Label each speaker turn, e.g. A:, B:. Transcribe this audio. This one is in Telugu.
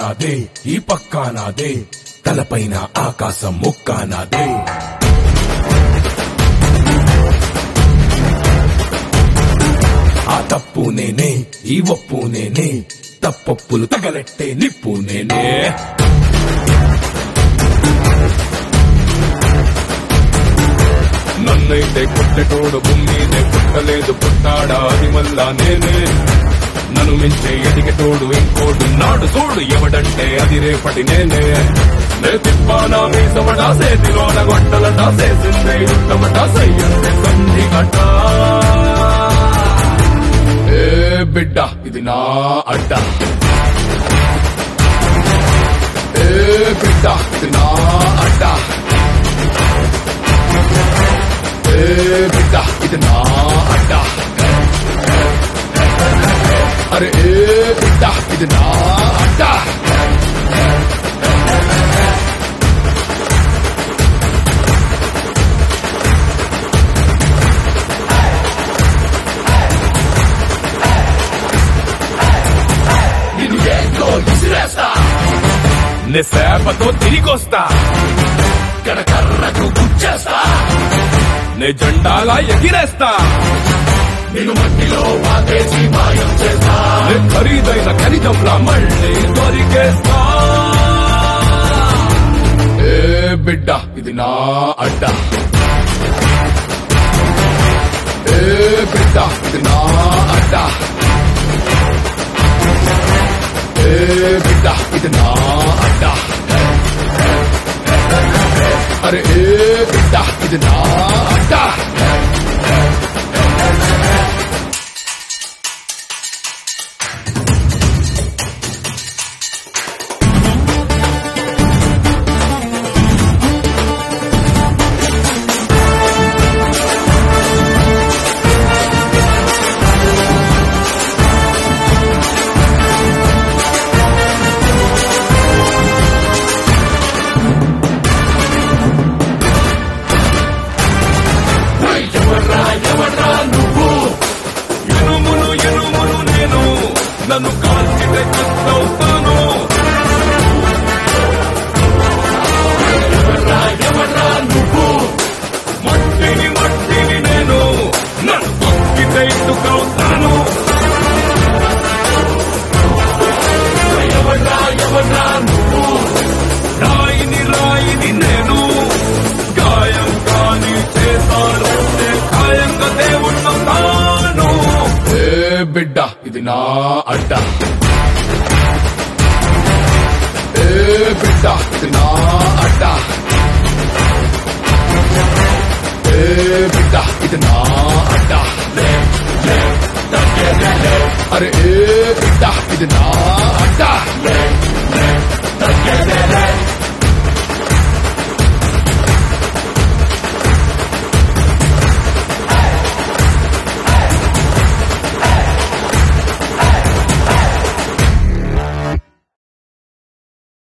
A: నాదే ఈ పక్కా నాదే తలపైన ఆకాశం ముక్క నాదే ఆ తప్పు నేనే ఈ ఒప్పు నేనే తప్పొప్పులు తగలెట్టే నిప్పు నేనే నన్నైతే పుట్టెటోడు భూమినే పుట్టలేదు పుట్టాడా అది మళ్ళా నేనే నన్ను మించే ఎదిగేటోడు ఇంకోడు నాడు చూడు ఎవడంటే అది రేపటి నేనే నే తిప్పానా మీసమట సేతిలోన గొట్టలట చేసిందే యుద్ధమట సయ్యందే సంధి గట ఏ బిడ్డ ఇది నా అడ్డ ఏ బిడ్డ ఇది నా అడ్డ ఏ బిడ్డ ఇది నా అడ్డ అరే ఏ బిడ్డ ఇది నా అడ్డ నిన్ను ఏంటో విసిరేస్తా నే సేపతో తిరిగొస్తా కరకర్రకు గుచ్చేస్తా నే జెండాలా ఎగిరేస్తా నేను మట్టిలో పాతేసి మాయం చేస్తా నే ఖరీదైన ఖనిజంలా మళ్ళీ దొరికేస్తా ఏ బిడ్డ ఇది నా అడ్డ ఏ బిడ్డ ఇది నా అడ్డ ఏ బిడ్డ ఇది నా అడ్డ అరే ఏ బిడ్డ ఇది నా అడ్డ ఎవర్రా ఎవర్రా నువ్వు ఎనుమును ఎనుమును నేను నన్ను కాల్చితే కష్టవుతాను ఎవర్రా ఎవర్రా నువ్వు మట్టిని మట్టిని నేను నన్ను తొక్కితే ఇటుకవుతాను ఎవర్రా ఎవర్రా నువ్వు రాయిని రాయిని నేను గాయం కాని చేశానంటే ఖాయంగా దేవుణ్ణవుతాను ఏ బిడ్డ ఇది నా అడ్డ ఏ బిడ్డ ఇది నా అడ్డ ఏ బిడ్డ ఇది నా అడ్డ లే, లే, తగ్గేదే లే. అరే ఏ బిడ్డ ఇది నా అడ్డ